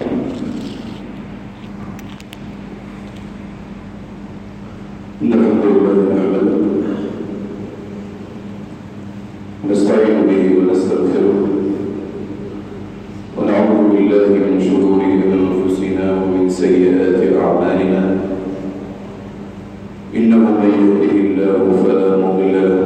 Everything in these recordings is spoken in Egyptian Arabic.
إن الحمد لله نحمده ونستعين به ونستغفره ونعوذ بالله من شرور أنفسنا ومن سيئات أعمالنا إنه من يهده الله فلا مضل له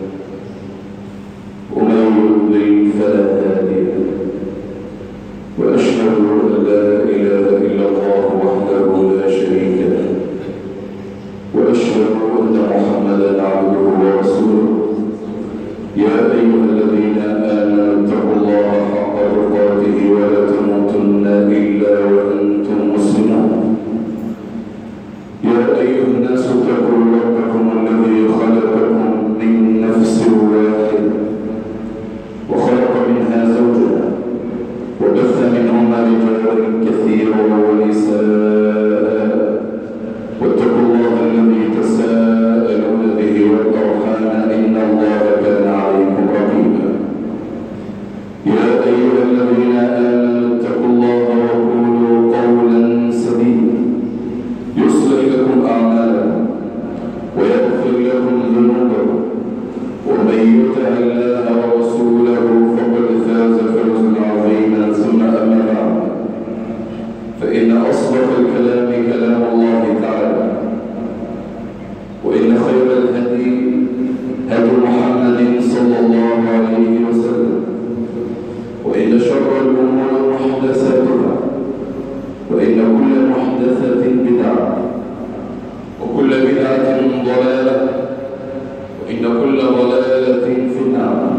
ومن يضلل فلا هادي له وأشهد أن لا إله إلا الله وحده لا شريك له وأشهد أن محمدا عبده ورسوله يا أيها الذين آمنوا اتقوا الله حق تقاته ولا تموتن إلا وأنتم مسلمون يا أيها الناس اتقوا ربكم الذي خلقكم من نفس واحدة وخلق منها زوجها وبث منهما رجالا كثيرا ونساء واتقوا الله الذي تساءلون به والأرحام إن الله كان عليكم رقيبا يا أيها الذين آمنوا اتقوا الله وقولوا قولا سديدا يصلح لكم أعمالكم ويغفر لكم ذنوبكم ومن يطع الله ورسوله فقد فاز فوزا عظيما ثم أما بعد فإن أصدق الكلام كلام الله تعالى وإن خير الهدي هدي محمد صلى الله عليه وسلم وإن شر الأمور محدثاتها وإن كل محدثة بدعة وكل بدعة ضلالة وإن كل ضلالة في النار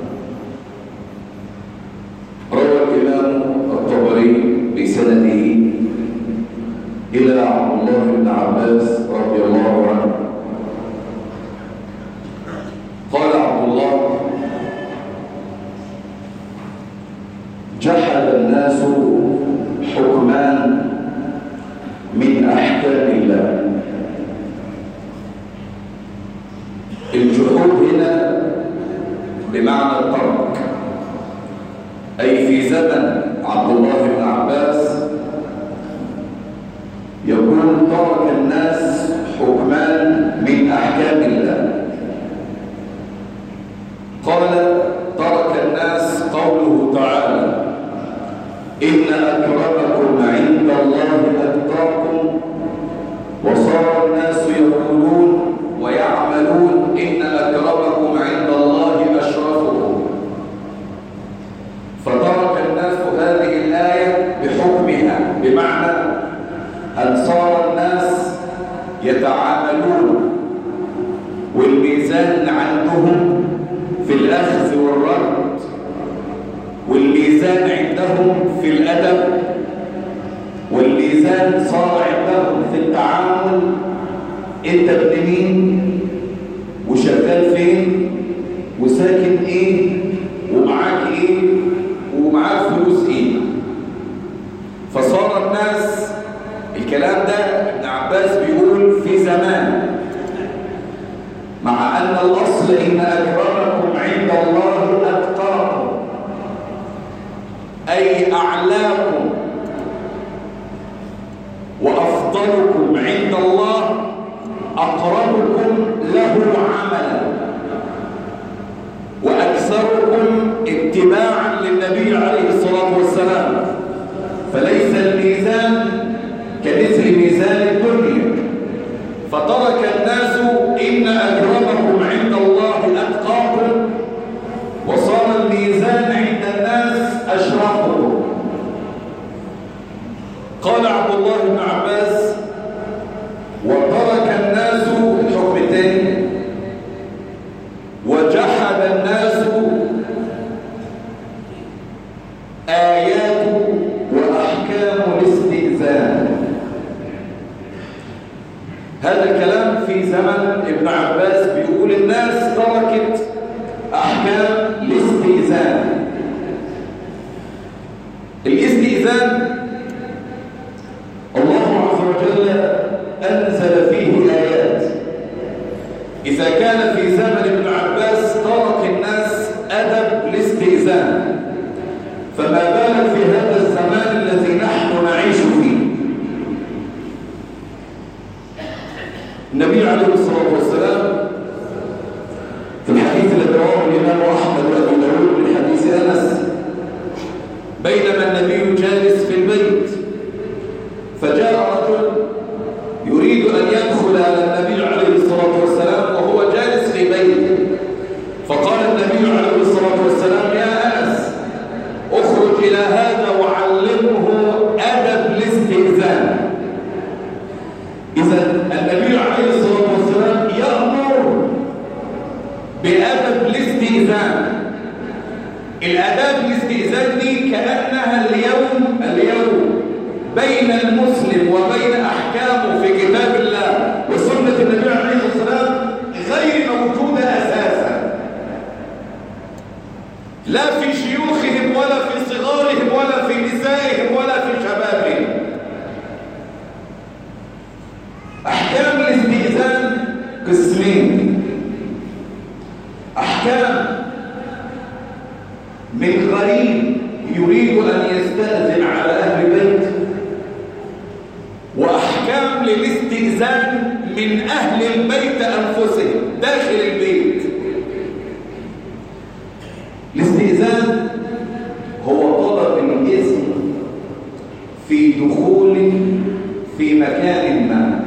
روى الإمام الطبري بسنده إلى عبد الله بن عباس رضي الله عنه قال عبد الله جحد الناس حكمان من أحكام الله الجحود هنا بمعنى الترك أي في زمن عبد الله بن عباس يكون ترك الناس حكمان من أحكام الله قال ترك الناس قوله تعالى إن أكرمكم عند الله أتقاكم وصار الناس يقولون ويعملون إن أكرمكم عند الله أشرفكم فترك الناس هذه الآية بحكمها بمعنى أن صار الناس يتعاملون والميزان عندهم في الأخذ والرد والميزان عندهم في الأدب والميزان صار عندهم في التعامل انت ابن مين وشغال فين وساكن ايه ومعاك ايه ومعاك فلوس ايه فصار الناس الكلام ده ابن عباس بيقول في زمان مع ان الاصل ان اكرمكم عند الله اتقاكم اي اعلاكم وافضلكم عند الله اقربكم له عملا واكثركم اتباعا للنبي عليه الصلاه والسلام فليس الميزان كمثل ميزان الدنيا فترك الناس ان اكرمكم عند الله اتقاكم وصار الميزان عند الناس اشرفكم قال عبد الله بن عباس وترك الناس الحكم الثاني وجحد الناس آيات وأحكام الاستئذان هذا الكلام في زمن ابن عباس بيقول الناس تركت أحكام الاستئذان الاستئذان الله عز وجل أنزل فيه آيات إذا كان في زمن ابن عباس ترك الناس أدب الاستئذان فما بالك في هذا الزمان الذي نحن عليه الصلاة والسلام في الحديث الذي رواه الإمام أحمد وأبو داود من حديث أنس بينما النبي جالس في البيت فجاء رجل يريد أن يدخل على النبي عليه الصلاة والسلام وهو جالس في بيته فقال النبي عليه الصلاة والسلام يا أنس اخرج إلى هذا وعلمه أدب الاستئذان إذا النبي عليه الصلاة والسلام يأمر بأدب الاستئذان الأداب الاستئذان دي كأنها اليوم اليوم بين المسلم وبين أحكامه في كتاب الله وسنة النبي عليه الصلاة والسلام غير موجودة أساسا لا في شيوخهم ولا في صغارهم ولا في نسائهم ولا في شبابهم أحكام الاستئذان قسمين أحكام من غريب يريد أن يستأذن على أهل بيت وأحكام للاستئذان من أهل البيت أنفسهم داخل البيت الاستئذان هو طلب الإذن في دخول في مكان ما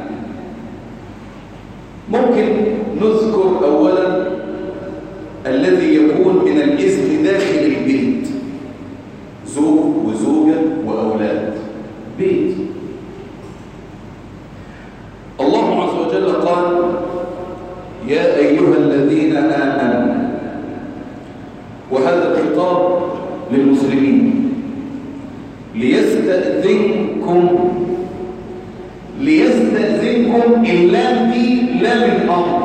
ممكن نذكر أولا الذي يكون من الإذن داخل البيت زوج وزوجة وأولاد بيت الله عز وجل قال يا أيها الذين آمنوا وهذا الخطاب للمسلمين ليستأذنكم ليستأذنكم اللام دي لام الأمر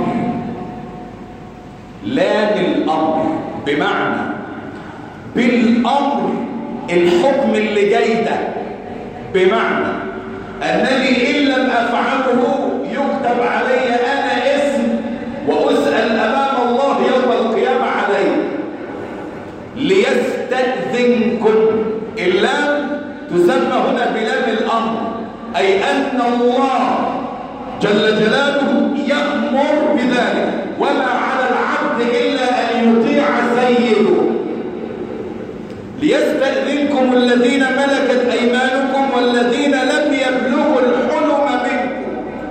لام الأمر بمعنى بالأمر الحكم اللي جاي ده بمعنى أنني إن لم أفعله يكتب علي أنا اسم وأسأل أمام الله يوم القيامة عليه ليستأذنكم اللام تسمى هنا بلام الأمر أي أن الله جل جلاله يأمر بذلك وما على العبد إلا أن يطيع سيده ليستأذنكم الذين ملكت أيمانكم والذين لم يبلغوا الحلم منكم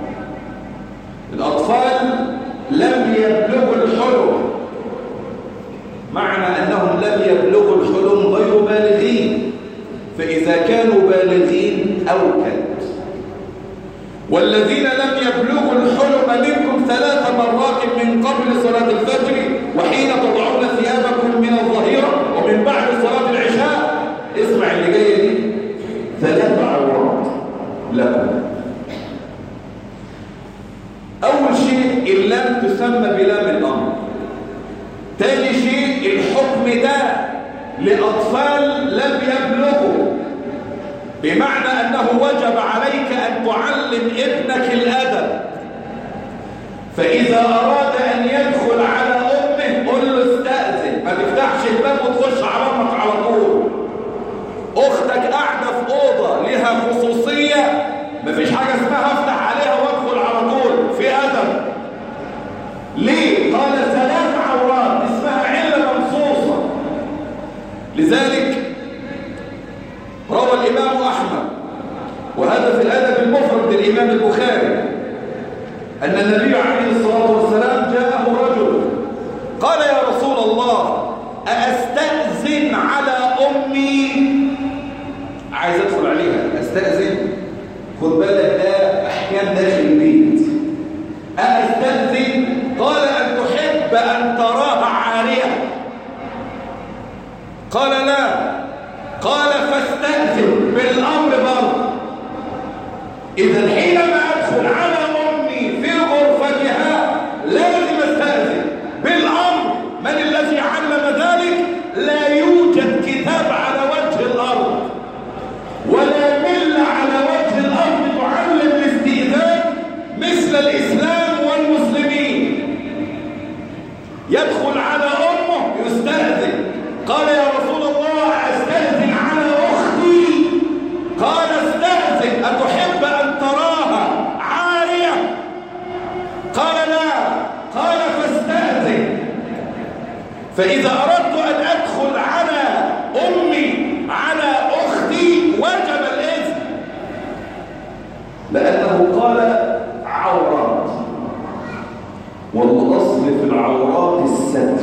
الأطفال لم يبلغوا الحلم معنى أنهم لم يبلغوا الحلم غير بالغين فإذا كانوا بالغين أوكد والذين لم يبلغوا الحلم منكم ثلاث مرات من قبل صلاة الفجر وحين تضعون ثيابكم من الظهيرة ومن بعد صلاة العشاء اسمع اللي جاية دي ثلاث عورات لكم أول شيء اللام تسمى بلام الأمر تاني شيء الحكم ده لأطفال لم يبلغوا بمعنى أنه وجب عليك أن تعلم ابنك الأدب فإذا أراد أن يدخل على أمه قل له استأذن ما تفتحش الباب وتخش على أمك على طول أختك قاعدة في أوضة لها خصوصية مفيش حاجة اسمها افتح عليها وادخل على طول في أدب ليه؟ قال ثلاث عورات اسمها علة منصوصة لذلك روى الإمام أحمد وهذا في الأدب المفرد للإمام البخاري أن النبي عليه الصلاة والسلام جاءه رجل قال يا رسول الله أستأذن على أمي عايز أدخل عليها أستأذن خد بالك ده أحكام داخل البيت أستأذن قال أن تحب أن تراها عارية قال لا قال فاستأذن بالأمر برضه إذا حينما أدخل على أمي في غرفتها لازم أستأذن بالأمر من الذي علم ذلك لا يوجد كتاب على وجه الأرض ولا ملة على وجه الأرض تعلم الاستئذان مثل الإسلام والمسلمين يدخل على أمه يستأذن قال يا رسول الله أستأذن على أختي قال استأذن أتحب أن ترى فإذا أردت أن أدخل على أمي على أختي وجب الإذن لأنه قال عورات والأصل في العورات الستر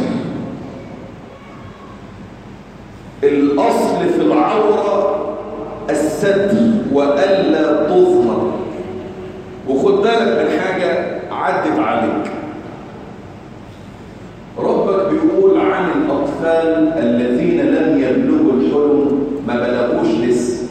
الأصل في العورة الستر وألا تظهر وخد بالك من حاجة عدت عليك ربك بيقول عن الأطفال الذين لم يبلغوا الحلم ما بلغوش لسه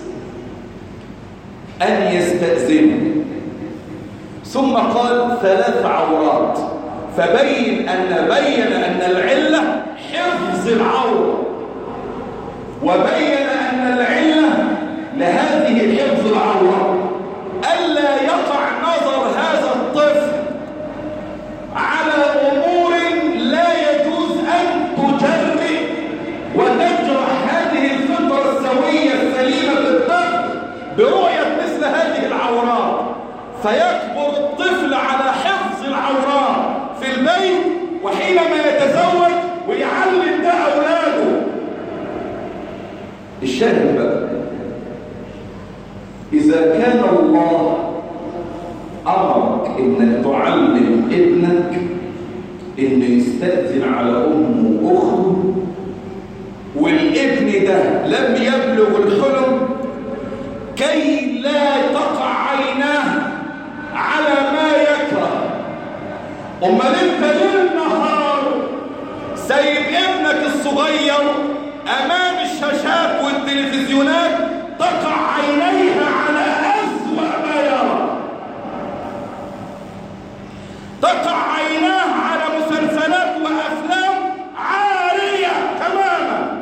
أن يستأذنوا ثم قال ثلاث عورات فبين أن بين أن العلة حفظ العورة وبين أن العلة لهذه الحفظ العورة ألا يقع نظر هذا الطفل على أمور لا يجوز أن تجرئ وتجرح هذه الفطرة السوية السليمة في الطفل برؤية مثل هذه العورات فيكبر الطفل على حفظ العورات في البيت وحينما يتزوج ويعلم ده أولاده الشاهد بقى إذا كان الله أمرك إنك تعلم ابنك إنه يستأذن على أمه وأخته والابن ده لم يبلغ الحلم كي لا تقع عيناه على ما يكره أمال أنت ليل نهار سايب ابنك الصغير أمام الشاشات والتلفزيونات تقع عينيها على أسوأ ما يرى تقع عيناه على مسلسلات وأفلام عارية تماما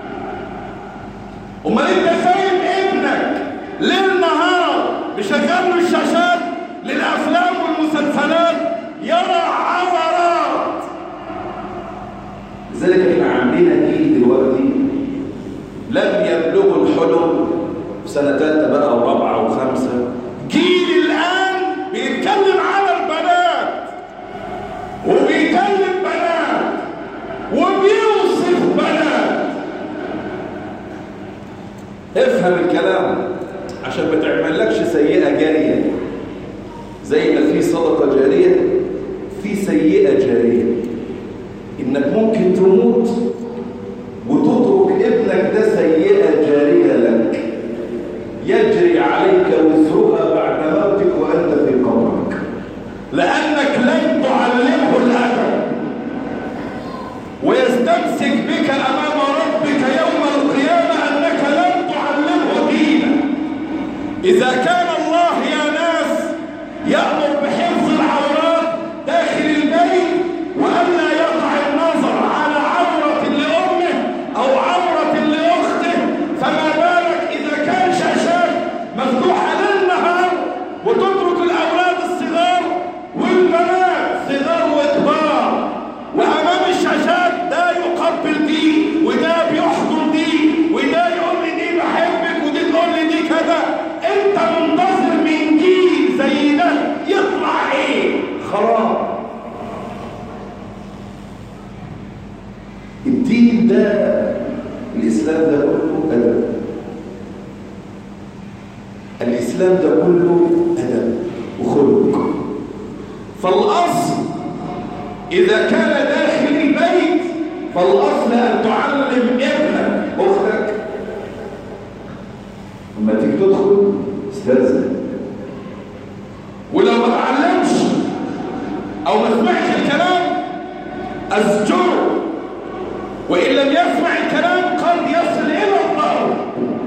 أمال أنت سايب ابنك ليل نهار مشغل له الشاشات للأفلام والمسلسلات يرى عورات لذلك احنا عندنا جيل دلوقتي لم يبلغوا الحلم في سنة ثالثة بقى ورابعة وخمسة جيل الآن بيتكلم على البنات وبيكلم بنات وبيوصف بنات افهم الكلام عشان ما تعملكش سيئة جارية زي ما في صدقة جارية في سيئة جارية انك ممكن تموت وتترك ابنك ده سيئة جارية لك يجري عليك وزرها بعد موتك وأنت في قبرك لأنك لن تعلمه الأدب ويستمسك بك أمام ربك يوم القيامة أنك لن تعلمه دينا إذا كان الله يا ناس يأمر بحفظ العورات داخل البيت وألا يقع النظر على عورة لأمه أو عورة لأخته فما بالك إذا كان شاشات مفتوحة للنهار وتترك الأولاد الصغار والبنات صغار وكبار وأمام الشاشات ده يقبل دي وده بيحضن دي وده يقول لي دي بحبك ودي تقول لي دي كذا أنت منتظر من جيل زي ده يطلع إيه؟ خراب الدين ده الإسلام ده كله أدب الإسلام ده كله أدب وخلق فالأصل إذا كان داخل البيت فالأصل أن تعلم ابنك أختك لما تيجي تدخل استاذن ولو ما تعلمش أو ما سمعش الكلام أزجره وإن لم يسمع الكلام قد يصل إلى الضرب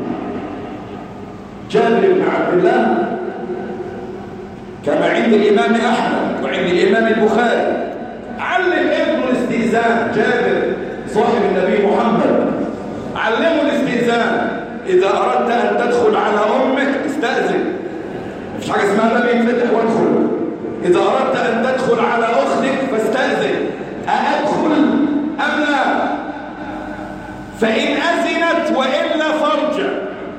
جابر بن عبد الله كما عند الإمام أحمد وعند الإمام البخاري علم ابنه الاستئذان جابر صاحب النبي محمد علمه الاستئذان إذا أردت أن تدخل على أمك استأذن مفيش حاجة اسمها باب يتفتح وادخل إذا أردت أن تدخل على أختك فاستأذن أأدخل أم لا فإن أذنت وإلا فرجع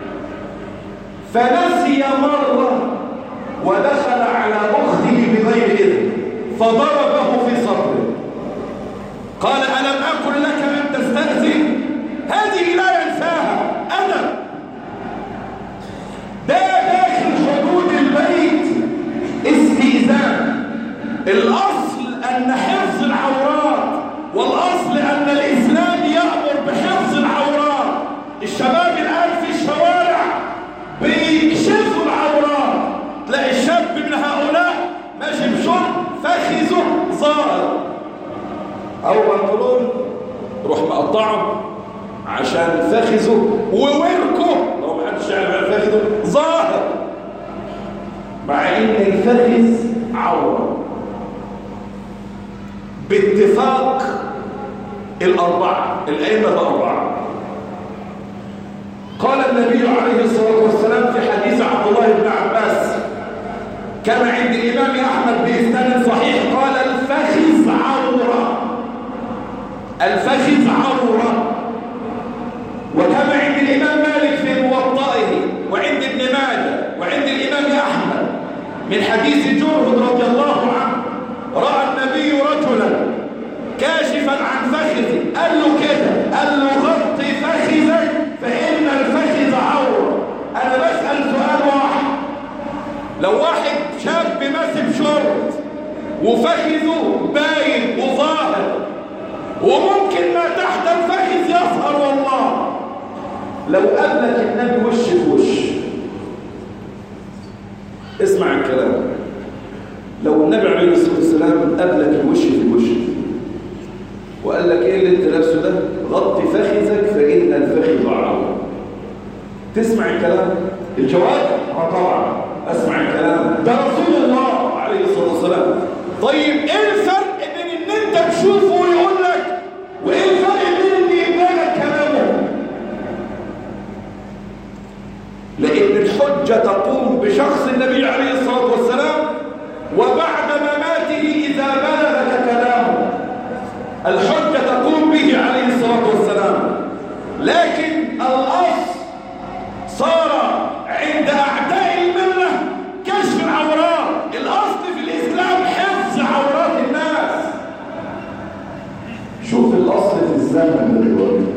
فنسي مرة ودخل على أخته بغير إذن فضربه في صدره قال ألم أقل لك يستأذن هذه لا ينساها أنا ده داخل حدود البيت استئذان الأصل أن حفظ العورات والأصل أن الإسلام يأمر بحفظ العورات الشباب الآن في الشوارع بيكشفوا العورات تلاقي الشاب من هؤلاء ماشي بشرط فخذه ظاهر أو بنطلون روح مقطعه عشان فخذه ووركه لو ما حدش يعرف عن فخذه ظاهر مع ان الفخذ عوره باتفاق الاربعه الائمه الاربعه قال النبي عليه الصلاه والسلام في حديث عبد الله بن عباس كما عند الامام احمد باسناد صحيح قال الفخذ عوره الفخذ عوره وكما عند الإمام مالك في موطئه وعند ابن ماجه وعند الإمام أحمد من حديث جرهد رضي الله عنه رأى النبي رجلا كاشفا عن فخذه قال له كده قال له غطي فخذك فإن الفخذ عورة أنا بسأل سؤال واحد لو واحد شاب ماسك شرط وفخذه باين وظاهر وممكن ما تحت الفخذ يظهر والله لو قابلك النبي وش في وش اسمع الكلام لو النبي عليه الصلاه والسلام قابلك وش في وش وقال لك ايه اللي انت لابسه ده غطي فخذك فان الفخذ عوره تسمع الكلام الجواب اه طبعا اسمع الكلام ده رسول الله عليه الصلاه والسلام طيب ايه الفرق بين ان انت تشوفه ويقول لك وايه الفرق بين ان يبان كلامه لأن الحجة تقوم بشخص النبي عليه الصلاة والسلام وبعد مماته إذا بلغك كلامه الحجة تقوم به عليه الصلاة والسلام لكن الأصل صار عند أعداء الملة كشف العورات الأصل في الإسلام حفظ عورات الناس شوف الأصل في الزمن دلوقتي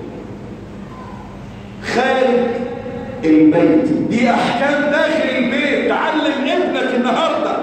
خارج البيت دي احكام داخل البيت تعلم ابنك النهارده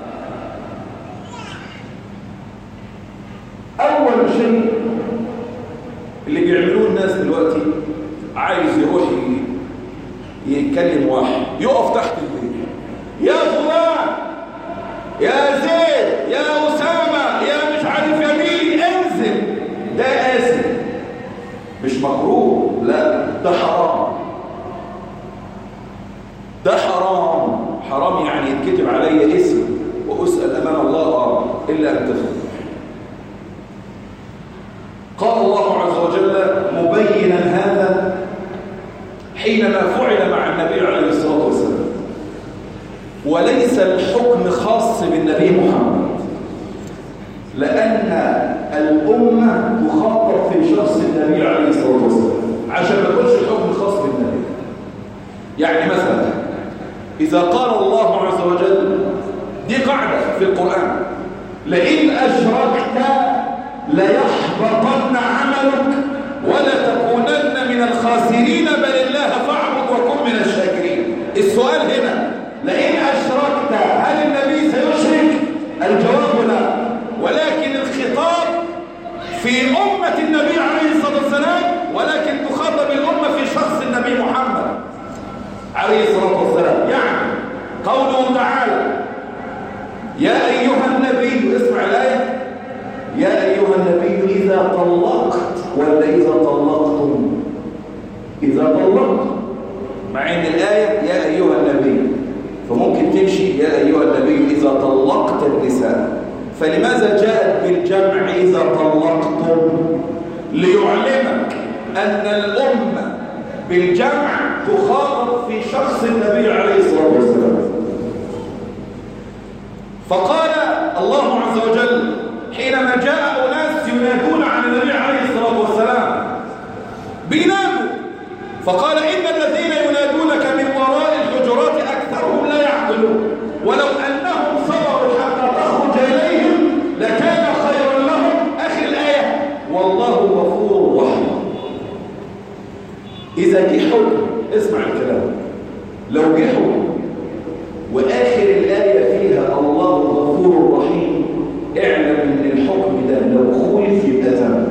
اول شيء اللي بيعملوه الناس دلوقتي عايز يروح يتكلم واحد يقف تحت البيت يا فلان يا زيد يا اسامه يا مش عارف يا مين انزل ده اسف مش مكروه لا ده حرام ده حرام حرام يعني يتكتب علي اسم وأسأل أمام الله آه إلا أن تفعل قال الله عز وجل مبينا هذا حينما فعل مع النبي عليه الصلاة والسلام وليس الحكم خاص بالنبي محمد لأن الأمة تخاطب في شخص النبي عليه الصلاة والسلام عشان ما يكونش الحكم خاص بالنبي يعني مثلا إذا قال الله عز وجل دي قاعدة في القرآن لئن أشركت ليحبطن عملك ولا تكونن من الخاسرين بل الله فاعبد وكن من الشاكرين السؤال هنا لئن أشركت هل النبي سيشرك الجواب لا ولكن الخطاب في أمة النبي عليه الصلاة والسلام ولكن تخاطب الأمة في شخص النبي محمد عليه الصلاة والسلام يعني قوله تعالى يا أيها النبي اسمع الآية يا أيها النبي إذا طلقت ولا إذا طلقتم إذا طلقتم مع أن الآية يا أيها النبي فممكن تمشي يا أيها النبي إذا طلقت النساء فلماذا جاءت بالجمع إذا طلقتم ليعلمك أن الأمة بالجمع تخاطب في شخص النبي عليه الصلاة والسلام فقال الله عز وجل حينما جاء أناس ينادون عن النبي عليه الصلاة والسلام بينادوا فقال إن الذين ينادونك من وراء الحجرات أكثرهم لا يعقلون ولو أنهم صبروا حتى تخرج إليهم لكان خيرا لهم آخر الآية والله غفور إذا جه حكم اسمع الكلام لو جه حكم وآخر الآية فيها الله غفور رحيم اعلم ان الحكم ده لو خولف يبقى ذنب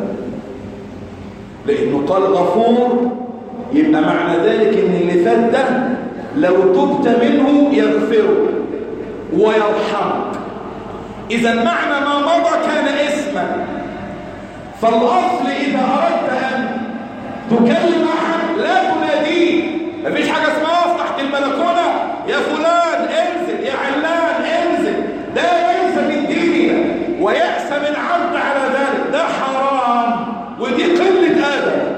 لأنه قال غفور يبقى معنى ذلك ان اللي فات ده لو تبت منه يغفره ويرحمك إذا معنى ما مضى كان اسما فالأصل إذا أردت أن تكلم أحد لا تناديه مفيش حاجة اسمها اقف تحت البلكونة يا فلان انزل يا علان انزل ده ليس من ديننا ويأس من عبد على ذلك ده حرام ودي قلة أدب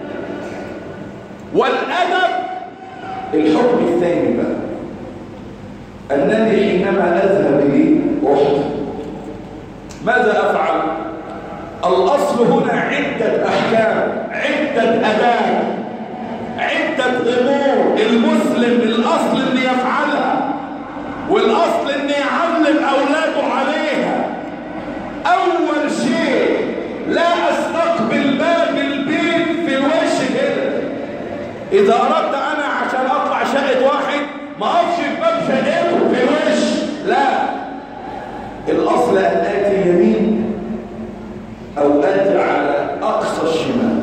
والأدب الحكم الثاني بقى أنني حينما أذهب لي أحد ماذا أفعل؟ الأصل هنا عدة أحكام عدة أداب عدة أمور المسلم الأصل أن يفعلها والأصل أن يعلم أولاده عليها أول شيء لا أستقبل باب البيت في الوش كده إذا أردت أنا عشان أطلع شقة واحد ما أقفش في باب شقته في وش لا الأصل أن آتي يمين أو آتي على أقصى الشمال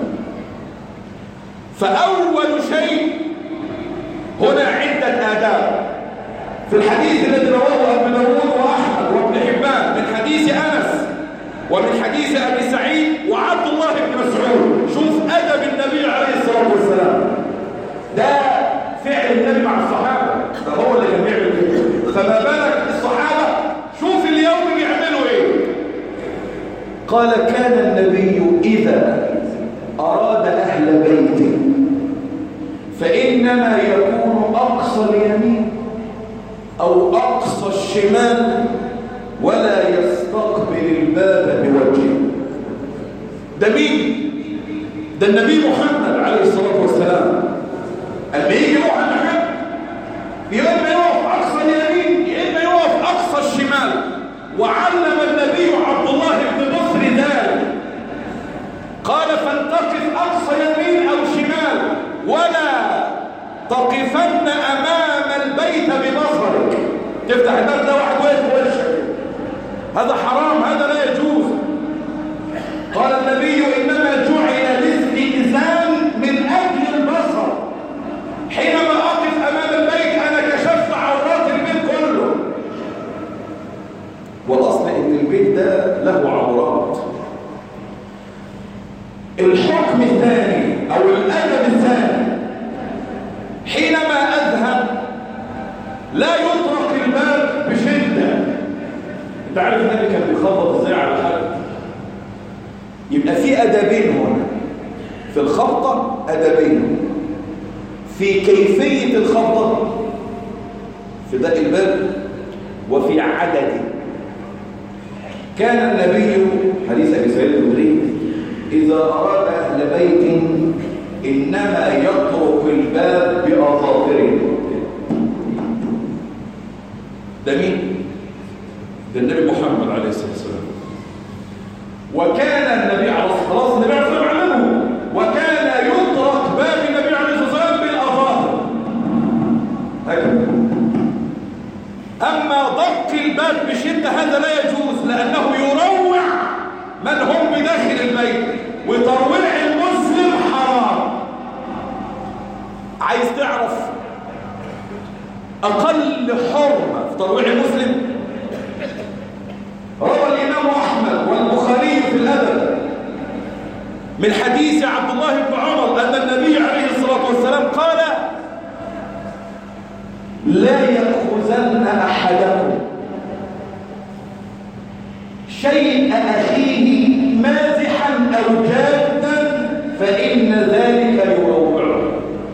فأول شيء هنا عدة آداب في الحديث الذي رواه ابن داود وأحمد وابن حبان من حديث أنس ومن حديث أبي سعيد وعبد الله بن مسعود شوف أدب النبي عليه الصلاة والسلام ده فعل النبي مع الصحابة ده هو اللي كان بيعمل كده فما بالك الصحابة شوف اليوم بيعملوا ايه قال كان النبي إذا أراد أهل بيته فإنما يكون أقصى اليمين أو أقصى الشمال ولا يستقبل الباب بوجهه ده مين؟ ده النبي محمد عليه الصلاة والسلام أما يجي يروح المحل يا إما يقف أقصى اليمين يا إما يقف أقصى الشمال وعلم النبي عبد الله بن بصر ذلك قال فانتقف أقصى يمين أو شمال ولا تقفن أمام البيت ببصرك تفتح الباب ده واحد واقف في وشك هذا حرام هذا لا يجوز قال النبي إنما جعل الاستئذان من أجل البصر حينما أقف أمام البيت أنا كشفت عورات البيت كله والأصل إن البيت ده له عورات الحكم الثاني أو الأدب الثاني حينما أذهب لا يطرق الباب بشدة انت عارف النبي كان بيخبط ازاي على حد يبقى في أدبين هنا في الخبطة أدبين في كيفية الخبطة في دق الباب وفي عدده كان النبي حديث أبي سعيد الخدري إذا أراد أهل بيت إنما يطرق الباب بأظافره ده مين؟ ده النبي محمد عليه الصلاة والسلام وكان النبي عليه الصلاة والسلام النبي عليه الصلاة والسلام علمه وكان يطرق باب النبي عليه الصلاة والسلام بالأظافر هكذا أما ضق الباب بشدة هذا لا يجوز لأنه يروع من هم بداخل البيت وترويع المسلم حرام عايز تعرف أقل حرمة في ترويع المسلم روى الإمام أحمد والبخاري في الأدب من حديث عبد الله بن عمر أن النبي عليه الصلاة والسلام قال لا يأخذن أحدكم شيء أخيه مازحا أو جادا فإن ذلك يروعه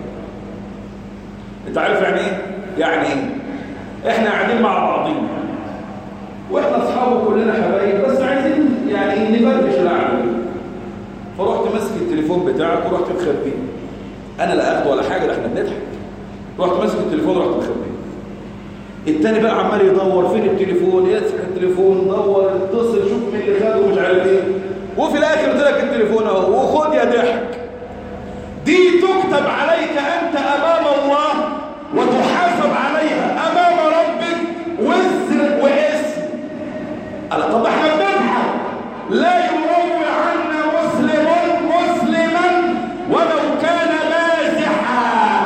انت عارف يعني ايه؟ يعني ايه؟ احنا قاعدين مع بعضين واحنا اصحابه كلنا حبايب بس عايزين يعني نفرفش القعده فرحت ماسك التليفون بتاعك ورحت مخبيه انا لا اخده ولا حاجه ده احنا بنضحك رحت ماسك التليفون ورحت مخبيه التاني بقى عمال يدور فين التليفون يسحب التليفون دور اتصل شوف مين اللي خده ومش عارف ايه وفي الاخر قلت لك التليفون اهو وخد يا ضحك دي تكتب يكتب عليك أنت أمام الله وتحاسب عليها أمام ربك وزر واسم قال طب احنا بنضحك لا يروي عنا مسلم مسلما ولو كان مازحا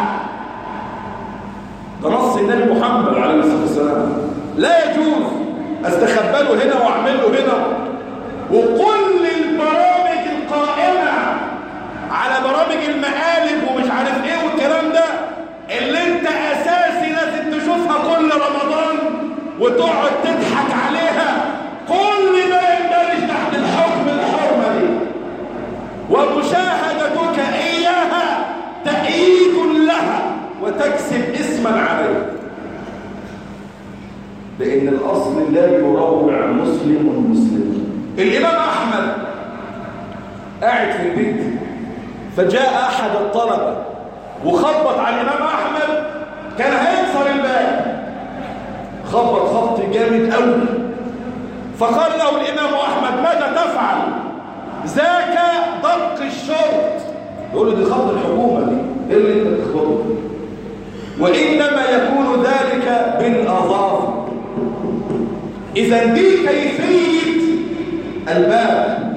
ده نص النبي محمد عليه الصلاه والسلام لا يجوز استخبله هنا واعمله هنا وكل البرامج القائمه على برامج المقالب ومش عارف ايه والكلام ده اللي انت اساسي لازم تشوفها كل رمضان وتقعد تضحك عليها كل ده يندرج تحت الحكم الحرمه دي ومشاهدتك اياها تأييد لها وتكسب اسما عليها لان الاصل لا يروع مسلم مسلم الامام احمد قاعد في البيت فجاء احد الطلبه وخبط على الامام احمد كان هيكسر الباب خبط خبط جامد قوي فقال له الامام احمد ماذا تفعل ذاك دق الشرط يقول له دي خط الحكومه دي ايه اللي انت بتخبطه وانما يكون ذلك بالاظافر اذا دي كيفيه الباب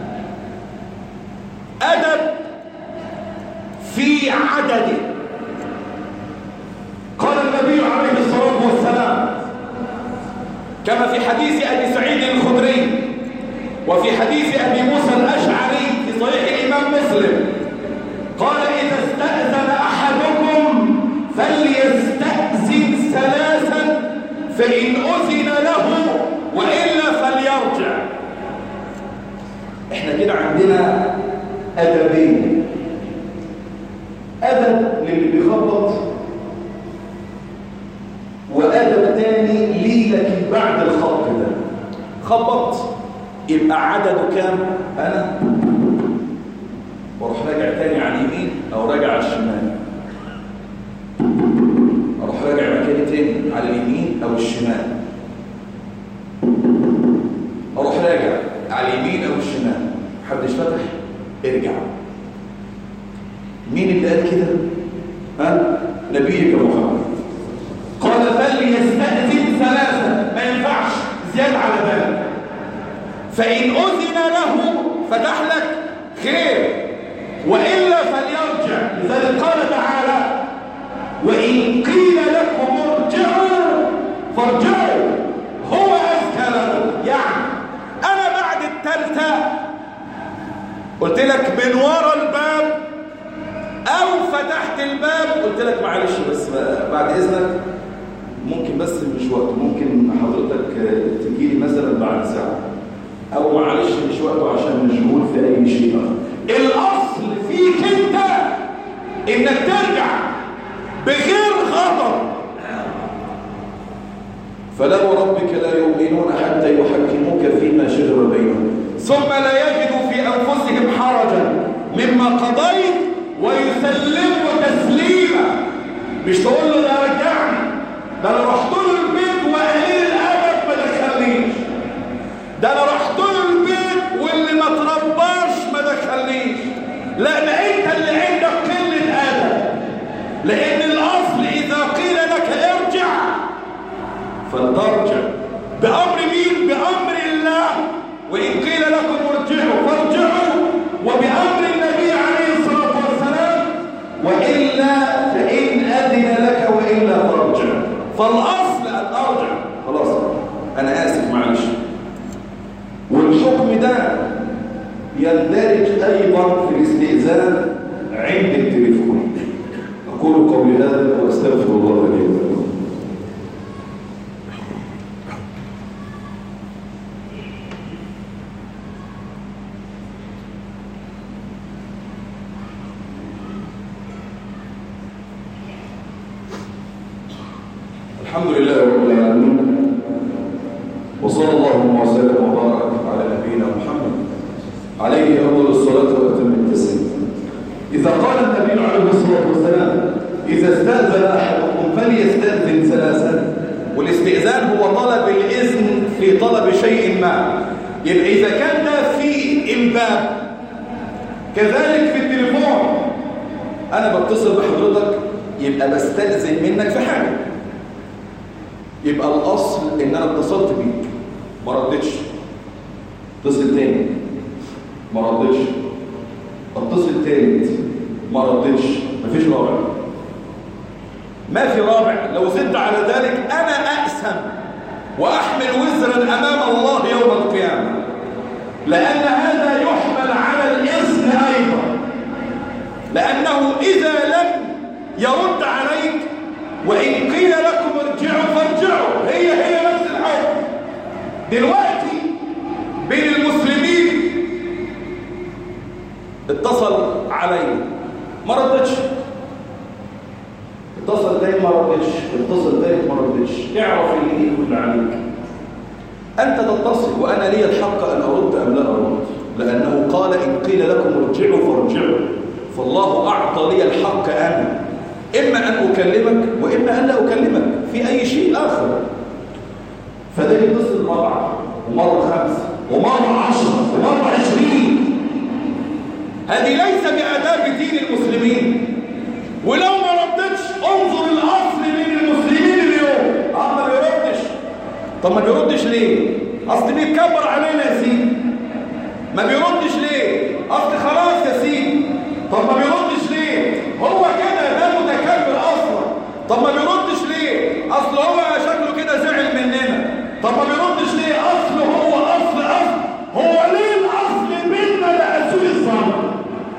ادب في عدده قال النبي عليه الصلاه والسلام كما في حديث ابي سعيد الخدري وفي حديث ابي موسى الاشعري في صحيح الامام مسلم قال اذا استاذن احدكم فليستاذن ثلاثا فان اذن له والا فليرجع احنا كده عندنا ادبين ادب للي بيخبط وادب تاني ليه لكن بعد الخط ده خبط يبقى عدده كام انا واروح راجع تاني على اليمين او راجع على الشمال اروح راجع مكاني تاني على اليمين او الشمال اروح راجع على اليمين او الشمال محدش فتح ارجع مين اللي قال كده ها نبيك محمد قال فليستأذن ثلاثة ما ينفعش زيادة على ذلك فإن أذن له فتح لك خير وإلا فليرجع لذلك قال تعالى وإن قيل لكم ارجعوا فارجعوا هو أذكى لكم يعني أنا بعد التالتة قلت لك من ورا الباب أو فتحت الباب قلت لك معلش بس بعد إذنك ممكن بس مش وقت ممكن حضرتك تجيلي مثلا بعد ساعة أو معلش مش وقته عشان مشغول في أي شيء آخر الأصل فيك أنت إنك ترجع بغير غضب فلا وربك لا يؤمنون حتى يحكموك فيما شجر بينهم ثم لا يجدوا في أنفسهم حرجا مما قضيت ويسلموا تسليما مش تقول له ده رجعني ده انا رحت له البيت وقليل الادب ما دخلنيش ده انا رحت له البيت واللي ما ترباش ما دخلنيش لا ده انت اللي عندك قله ادب لان الاصل اذا قيل لك ارجع فلترجع بامر مين بامر الله وان قيل لكم ارجعوا فارجعوا وبامر النبي عليه الصلاه والسلام والا فان اذن لك والا فارجع فالاصل ان ارجع خلاص انا اسف معلش والحكم ده يندرج ايضا في الاستئذان عند التليفون اقول قولي هذا واستغفر الله لي ولكم الحمد لله رب العالمين وصلى الله وسلم وبارك على نبينا محمد عليه افضل الصلاه واتم التسليم اذا قال النبي عليه الصلاه والسلام اذا استاذن احدكم فليستاذن ثلاثا والاستئذان هو طلب الاذن في طلب شيء ما يبقى اذا كان ده في الباب كذلك في التليفون انا بتصل بحضرتك يبقى بستأذن منك في حاجة يبقى الاصل ان انا اتصلت بيك ما ردتش اتصل تاني ما ردتش اتصل تالت ما ردتش مفيش رابع ما في رابع لو زدت على ذلك انا اقسم واحمل وزرا امام الله يوم القيامه لان هذا يحمل على الاذن ايضا لانه اذا لم يرد عليك وان قيل لكم ارجعوا فارجعوا هي هي نفس الحكم دلوقتي بين المسلمين اتصل علي ما ردتش اتصل تاني ما ردتش اتصل تالت ما ردتش اعرف اللي ايه كل عليك انت تتصل وانا لي الحق ان ارد ام لا ارد لانه قال ان قيل لكم ارجعوا فارجعوا فالله اعطى لي الحق انا اما ان اكلمك واما ان لا اكلمك في اي شيء اخر فده يتصل مره ومره خمسه ومره عشره ومره عشرين هذه ليس بآداب دين المسلمين ولو ما ردتش انظر الأصل من المسلمين اليوم اه ما بيردش طب ما بيردش ليه اصل بيتكبر علينا يا سيدي ما بيردش ليه اصل خلاص يا سيدي طب ما بيردش ليه هو كده ده متكبر اصلا طب ما بيردش ليه اصل هو شكله كده زعل مننا طب ما بيردش ليه اصل هو اصل اصل هو ليه الاصل بيننا بقى سوء الظن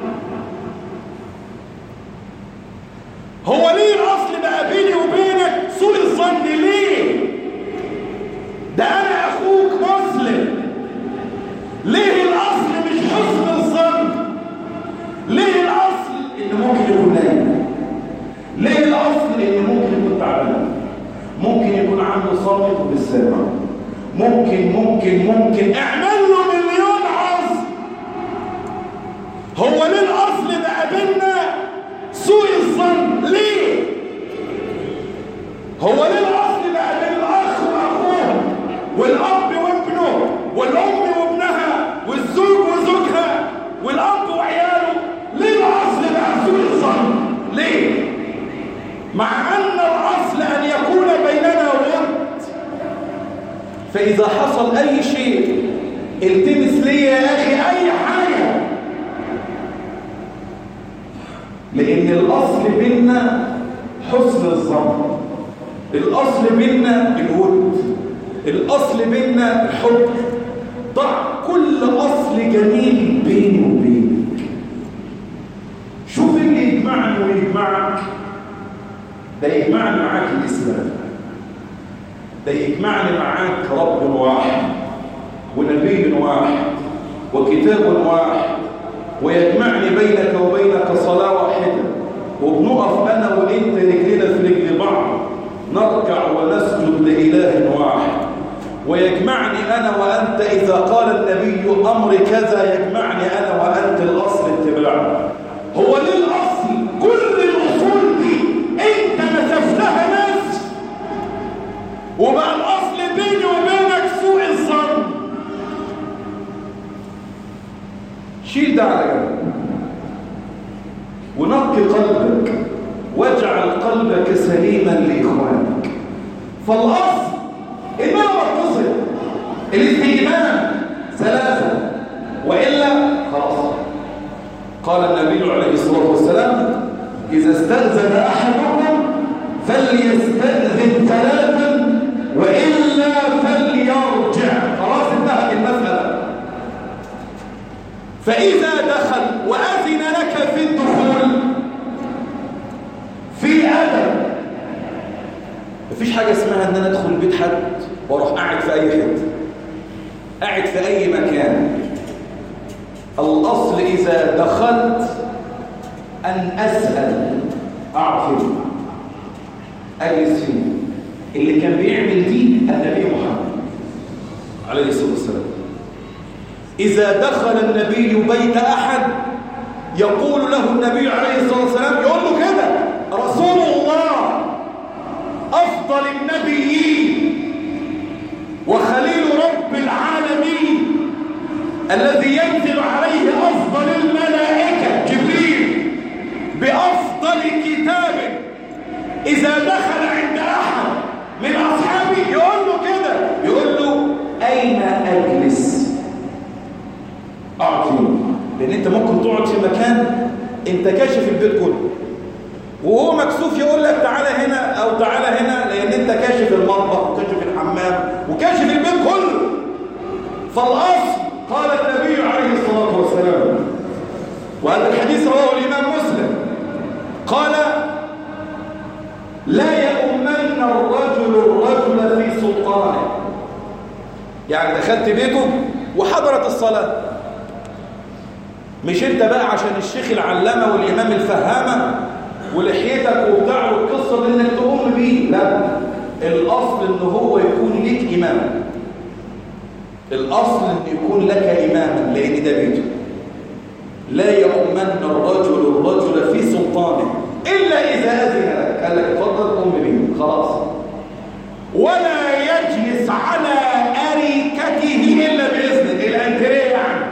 هو ليه الاصل بقى بيني وبينك سوء الظن ليه ده انا اخوك مسلم ليه الاصل مش حسن الظن ليه الاصل ان ممكن يكون نايم ليه الاصل ان ممكن يكون تعبان ممكن يكون عنده صامت وبالسامع ممكن ممكن ممكن اعمل له مليون عرض هو ليه الاصل بقى بيننا سوء الظن ليه هو ليه الاصل بقى بين الاخ واخوه والاب وابنه والام وابنها والزوج وزوجها والاب وعياله ليه الاصل بقى سوء الظن ليه مع ان الاصل ان يكون بيننا ود فاذا حصل اي شيء التمس لي يا اخي اي حاجه لأن الأصل بيننا حسن الظن الأصل بيننا الود الأصل بيننا الحب ضع كل أصل جميل بيني وبينك شوف اللي يجمعني ويجمعك ده يجمعني معاك الإسلام ده يجمعني معاك رب واحد ونبي واحد وكتاب واحد ويجمعني بينك وبينك صلاة واحدة وبنقف أنا وإنت رجلنا في رجل بعض نركع ونسجد لإله واحد ويجمعني أنا وأنت إذا قال النبي أمر كذا يجمعني أنا وأنت الأصل اتباعه هو ليه الأصل كل الأصول دي أنت نسفتها ناس وبقى الأصل بيني وبينك سوء الظن شيل ده على جنب ونقي قلبك واجعل قلبك سليما لإخوانك فالأصل إن أنا بتصل الاستئمان ثلاثة وإلا خلاص قال النبي عليه الصلاة والسلام إذا استأذن أحدكم فليستأذن ثلاثا وإلا فليرجع خلاص انتهت المسألة فإذا دخل وأذن لك في الدخول في أدب مفيش حاجة اسمها ان انا ادخل بيت حد واروح قاعد في اي حتة قاعد في اي مكان الاصل اذا دخلت ان اسأل اعرف اجلس فيه اللي كان بيعمل دي النبي محمد عليه الصلاة والسلام إذا دخل النبي بيت أحد يقول له النبي عليه الصلاة والسلام يقول له كده رسول الله أفضل النبيين وخليل رب العالمين الذي ينزل عليه أفضل الملائكة جبريل بأفضل إذا دخل عند أحد من أصحابه يقول له كده يقول له أين أجلس أقعد فين لأن أنت ممكن تقعد في مكان أنت كاشف البيت كله وهو مكسوف يقول لك تعالى هنا أو تعالى هنا لأن أنت كاشف المطبخ وكاشف الحمام وكاشف البيت كله فالأصل قال النبي عليه الصلاة والسلام وهذا الحديث رواه الإمام مسلم قال لا يؤمن الرجل الرجل في سلطانه يعني دخلت بيته وحضرت الصلاة مش انت بقى عشان الشيخ العلامة والإمام الفهامة ولحيتك وبتاع والقصة دي انك تقوم بيه لا الأصل ان هو يكون ليك إمام الأصل ان يكون لك إماما لأن ده بيته لا يؤمن الرجل الرجل في سلطانه إلا إذا أذن لك قال لك اتفضل قم بيه خلاص ولا يجلس على أريكته إلا بإذنه الأنتريه يعني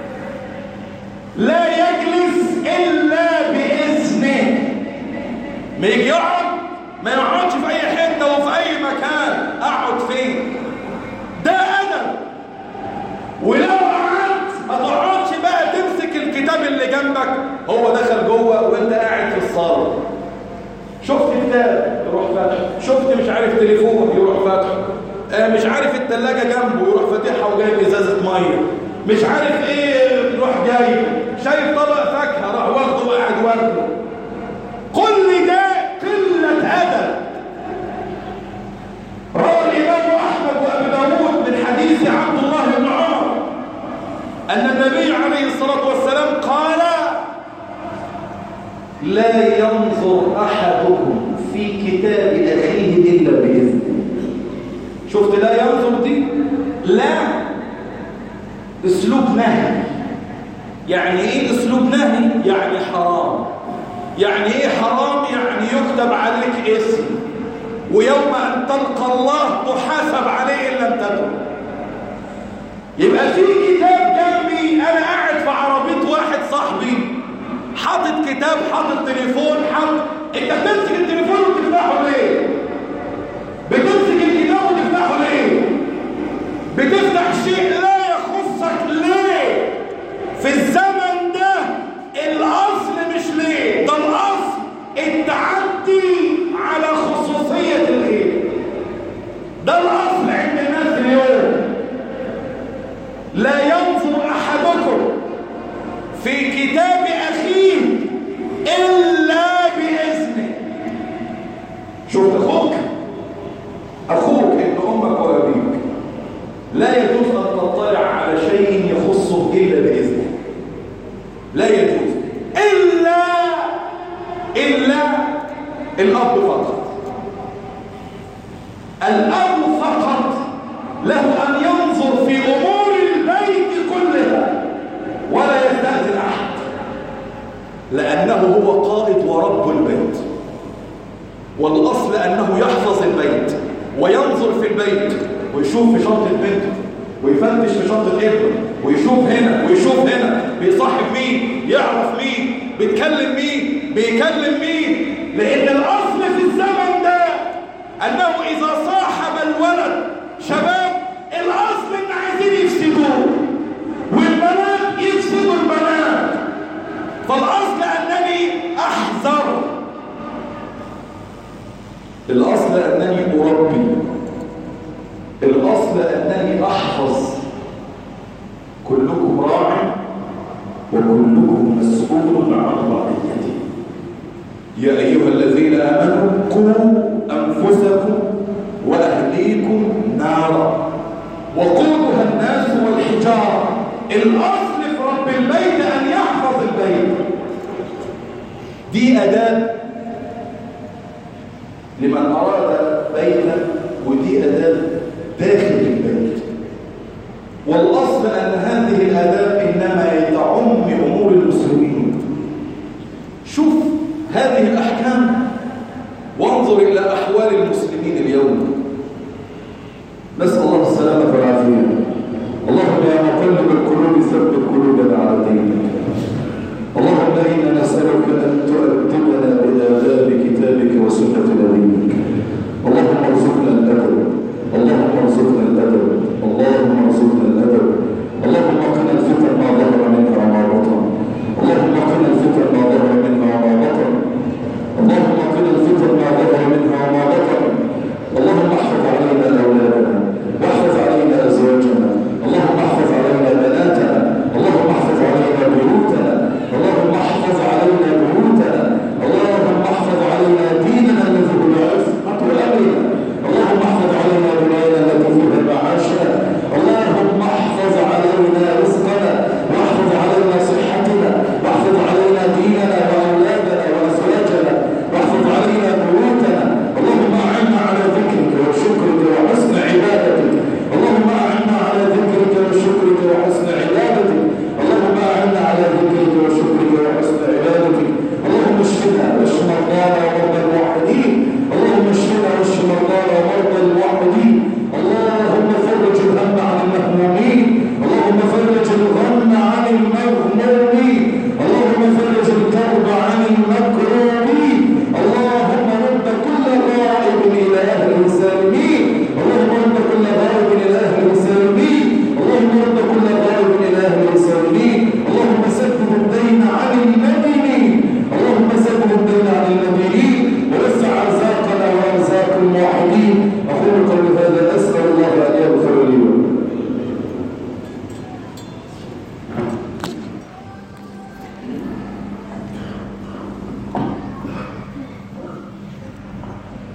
لا يجلس إلا بإذنه ما يجي يقعد ما يقعدش في أي حتة وفي أي مكان أقعد فين ده أدب ولو قعدت ما تقعدش بقى تمسك الكتاب اللي جنبك هو دخل جوه وانت قاعد في الصاله شفت كتاب يروح فاتح شفت مش عارف تليفون يروح فاتح آه مش عارف التلاجة جنبه يروح فاتحها وجايب ازازه ميه مش عارف ايه يروح جايب شايف طبق فاكهه راح واخده وقاعد واكله كل ده قله ادب روى الامام احمد وابو داود من حديث عبد الله بن عمر ان النبي عليه الصلاه والسلام قال لا ينظر احدكم في كتاب اخيه الا باذنه شفت لا ينظر دي لا اسلوب نهي يعني ايه اسلوب نهي يعني حرام يعني ايه حرام يعني يكتب عليك اسم ويوم ان تلقى الله تحاسب عليه ان لم تتب يبقى في كتاب جنبي انا قاعد في عربيه واحد صاحبي حاطط كتاب حاطط تليفون حاطط انت بتمسك التليفون وتفتحه ليه بتمسك الكتاب وتفتحه ليه بتفتح شيء لا يخصك ليه في الزمن ده الاصل مش ليه ده الاصل التعدي على خصوصيه الغير ده الاصل عند الناس اليوم لا ينظر احدكم في كتاب اخيه الا باذنه شوف اخوك اخوك ابن امك ولا ابيك لا يجوز ان تطلع على شيء يخصه الا باذنه لا يجوز الا الا الاب فقط الاب فقط له ان ينظر في امور البيت كلها ولا يستاذن احد لانه هو قائد ورب البيت والاصل انه يحفظ البيت وينظر في البيت ويشوف في شنطه بنته ويفتش في شنطه ابنه ويشوف هنا ويشوف هنا بيصاحب مين يعرف مين بيتكلم مين بيكلم مين لان الاصل في الزمن ده انه اذا صاحب الولد شباب الاصل ان عايزين يفسدوه والبنات يفسدوا البنات فالاصل انني احذر الاصل انني اربي الاصل انني احفظ كلكم راع وكلكم مسؤول عن رعيته يا ايها الذين امنوا قوا انفسكم واهليكم نارا وقودها الناس والحجاره الاصل في رب البيت ان يحفظ البيت دي اداه لمن اراد بيتا ودي اداه داخل البيت والاصل ان هذه الاداب انما تعم امور المسلمين شوف هذه الاحكام وانظر الى احوال المسلمين اليوم نسأل الله السلامة والعافية اللهم يا مقلب القلوب ثبت قلوبنا على دينك اللهم إنا نسألك أن تؤدبنا بآداب كتابك وسنة نبيك الموحدين